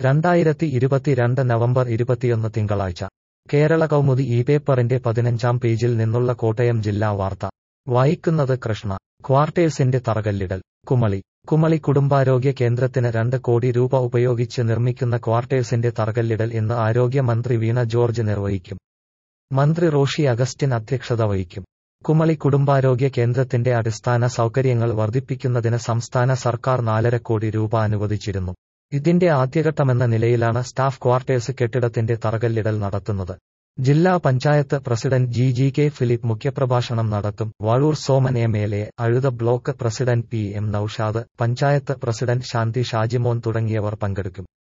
രണ്ടായിരത്തി ഇരുപത്തിരണ്ട് നവംബർ ഇരുപത്തിയൊന്ന് തിങ്കളാഴ്ച കേരള കൗമുദി ഈ പേപ്പറിന്റെ പതിനഞ്ചാം പേജിൽ നിന്നുള്ള കോട്ടയം ജില്ലാ വാർത്ത വായിക്കുന്നത് കൃഷ്ണ ക്വാർട്ടേഴ്സിന്റെ തറകല്ലിടൽ കുമളി കുമളി കുടുംബാരോഗ്യ കേന്ദ്രത്തിന് രണ്ട് കോടി രൂപ ഉപയോഗിച്ച് നിർമ്മിക്കുന്ന ക്വാർട്ടേഴ്സിന്റെ തറകല്ലിടൽ ഇന്ന് ആരോഗ്യമന്ത്രി വീണ ജോർജ് നിർവഹിക്കും മന്ത്രി റോഷി അഗസ്റ്റിൻ അധ്യക്ഷത വഹിക്കും കുമളി കുടുംബാരോഗ്യ കേന്ദ്രത്തിന്റെ അടിസ്ഥാന സൗകര്യങ്ങൾ വർദ്ധിപ്പിക്കുന്നതിന് സംസ്ഥാന സർക്കാർ നാലര കോടി രൂപ അനുവദിച്ചിരുന്നു ഇതിന്റെ ആദ്യഘട്ടമെന്ന നിലയിലാണ് സ്റ്റാഫ് ക്വാർട്ടേഴ്സ് കെട്ടിടത്തിന്റെ തറകല്ലിടൽ നടത്തുന്നത് ജില്ലാ panchayat president G G K Philip മുഖ്യപ്രഭാഷണം നടത്തും Vazhoor Soman M L A Azhutha block president P M Naushad panchayat president Shanthi Shajimon തുടങ്ങിയവർ പങ്കെടുക്കും